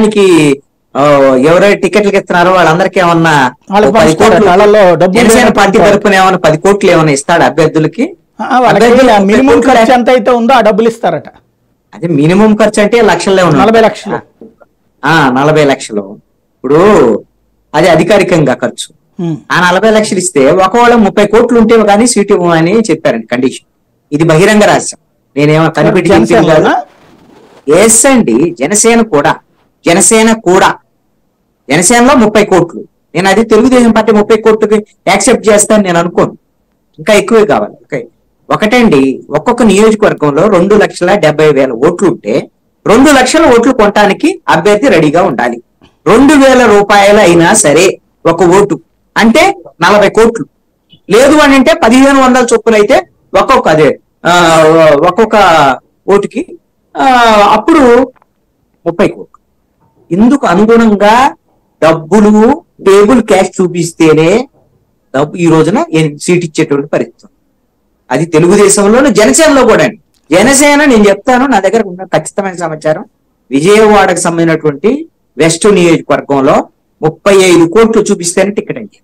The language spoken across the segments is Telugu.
దానికి ఆ, ఎవరైతే టికెట్లకు ఇస్తున్నారో వాళ్ళందరికీ ఏమన్నా వాళ్ళకి ఓ పది పంచుతారు. కోట్లు వాళ్ళలో డబ్బులు జనసేన లేనటువంటి పార్టీ వాళ్ళు. తరపున ఏమైనా పది కోట్లు ఏమైనా ఇస్తాడు అభ్యర్థులకి ఆ, వాళ్ళకి అభ్యర్థులు మినిమం ముప్పై కోట్లు ఖర్చు ఎంత అయితే ఉందో ఆ డబ్బులు ఇస్తారట అదే మినిమం ఖర్చు అంటే లక్షల్లో ఉన్నాయి నలభై లక్షలు ఆ నలభై లక్షలు ఇప్పుడు అది అధికారికంగా ఖర్చు ఉమ్. ఆ నలభై లక్షలు ఇస్తే ఒకవేళ ముప్పై కోట్లు ఉంటే కానీ సీటు ఇవ్వమని చెప్పారండి కండిషన్ ఇది బహిరంగ రహస్యం నేనేమో కనిపెట్టి చెప్పింది కాదు జనసేనలోనా? ఎస్ అండి జనసేన కూడా జనసేన కూడా జనసేనలో ముప్పై కోట్లు నేను అది తెలుగుదేశం పార్టీ ముప్పై కోట్లకి యాక్సెప్ట్ చేస్తాను నేను అనుకోను ఇంకా ఎక్కువే కావాలి ఓకే ఒకటండి ఒక్కొక్క నియోజకవర్గంలో రెండు లక్షల డెబ్బై వేల ఓట్లు ఉంటే రెండు లక్షల ఓట్లు కొనడానికి అభ్యర్థి రెడీగా ఉండాలి రెండు వేల రూపాయలు అయినా సరే ఒక ఓటు అంటే నలభై కోట్లు లేదు అని అంటే పదిహేను వందల చొప్పున అయితే ఒక్కొక్క అదే ఆ, ఒక్కొక్క ఓటుకి ఆ, అప్పుడు ముప్పై కోట్లు ఇందుకు అనుగుణంగా డబ్బులు టేబుల్ క్యాష్ చూపిస్తేనే డబ్బు ఈ రోజున ఎన్- సీట్ ఇచ్చేటువంటి పరిస్థితి ఉంది. అది తెలుగుదేశంలోను జనసేనలో కూడా అండి జనసేన నేను చెప్తాను నా దగ్గర ఉన్న ఖచ్చితమైన సమాచారం విజయవాడకు సంబంధించినటువంటి వెస్ట్ నియోజకవర్గంలో ముప్పై ఐదు కోట్లు చూపిస్తేనే టికెట్ అండి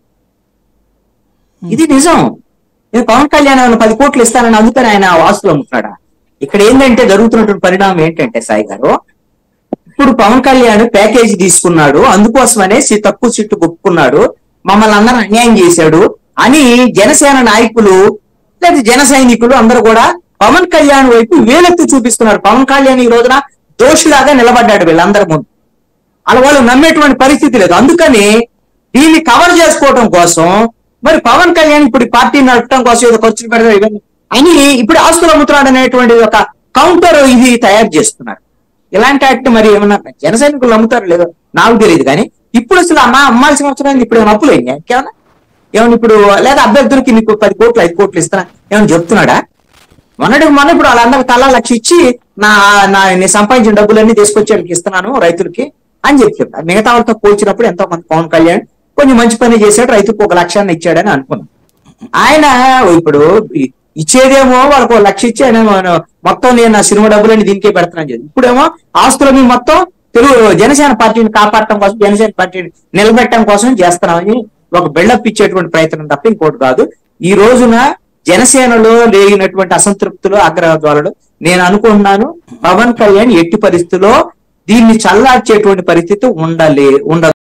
ఇది నిజం నేను పవన్ కళ్యాణ్ ఏమైనా పది కోట్లు ఇస్తానని అందుకని ఆయన వాస్తులు అమ్ముతున్నాడా ఇక్కడ ఏంటంటే జరుగుతున్నటువంటి పరిణామం ఏంటంటే సాయి గారు ఇప్పుడు పవన్ కళ్యాణ్ ప్యాకేజీ తీసుకున్నాడు అందుకోసమనే సి- తక్కువ సీట్లు ఒప్పుకున్నాడు మమ్మల్ని అందరూ అన్యాయం చేశాడు అని జనసేన నాయకులు లేదా జన సైనికులు అందరూ కూడా పవన్ కళ్యాణ్ వైపు వేలెత్తి చూపిస్తున్నారు పవన్ కళ్యాణ్ ఈ రోజున దోషిలాగా నిలబడ్డాడు వీళ్ళందరి ముందు అలా వాళ్ళు నమ్మేటువంటి పరిస్థితి లేదు అందుకని దీన్ని కవర్ చేసుకోవడం కోసం మరి పవన్ కళ్యాణ్ ఇప్పుడు ఈ పార్టీని నడపడం కోసం ఏదో ఖర్చులు పెడతారు ఇవన్నీ అని ఇప్పుడు ఆస్తులు అమ్ముతున్నాడు అనేటువంటి ఒక కౌంటర్ ఇది తయారు చేస్తున్నారు ఇలాంటి యాక్ట్ మరి ఏమన్నా జన సైనికులు నమ్ముతారు లేదో నాకు తెలియదు కానీ ఇప్పుడు అసలు అమ్మా అమ్మాల్సిన అవసరం ఏంది? ఇప్పుడు ఏమైనా అప్పులు అయ్యాయి ఇంకేమన్నా ఏమన్నా ఇప్పుడు లేదా అభ్యర్థులకి నీకు పది కోట్లు ఐదు కోట్లు ఇస్తున్నా ఏమైనా చెప్తున్నాడా మొన్నటికి మొన్న ఇప్పుడు వాళ్ళందరికి తలా లక్ష ఇచ్చి నా నా నేను సంపాదించిన డబ్బులన్నీ తీసుకొచ్చి వాళ్ళకి ఇస్తున్నాను రైతులకి అని చెప్పి చెప్పారు మిగతా వాళ్ళతో పోల్చినప్పుడు ఎంతో మంది పవన్ కళ్యాణ్ కొంచెం మంచి పని చేశాడు రైతుకు ఒక లక్షాన్ని ఇచ్చాడని అనుకున్నాం ఆయన ఇప్పుడు ఇ- ఇచ్చేదేమో వాళ్ళకు ఒక లక్ష ఇచ్చి ఆయన మొత్తం నేను నా సినిమా డబ్బులన్నీ దీనికే పెడుతున్నాను చెప్పి ఇప్పుడేమో ఆస్తుల మీద మొత్తం తెలుగు జనసేన పార్టీని కాపాడటం కోసం జనసేన పార్టీని నిలబెట్టడం కోసం చేస్తున్నామని ఒక బిల్డప్ ఇచ్చేటువంటి ప్రయత్నం తప్ప ఇంకోటి కాదు ఈ రోజున జనసేనలో లేనటువంటి అసంతృప్తులు ఆగ్రహద్వాలలు నేను అనుకుంటున్నాను పవన్ కళ్యాణ్ ఎట్టి పరిస్థితుల్లో దీన్ని చల్లార్చేటువంటి పరిస్థితి ఉండలే ఉండదు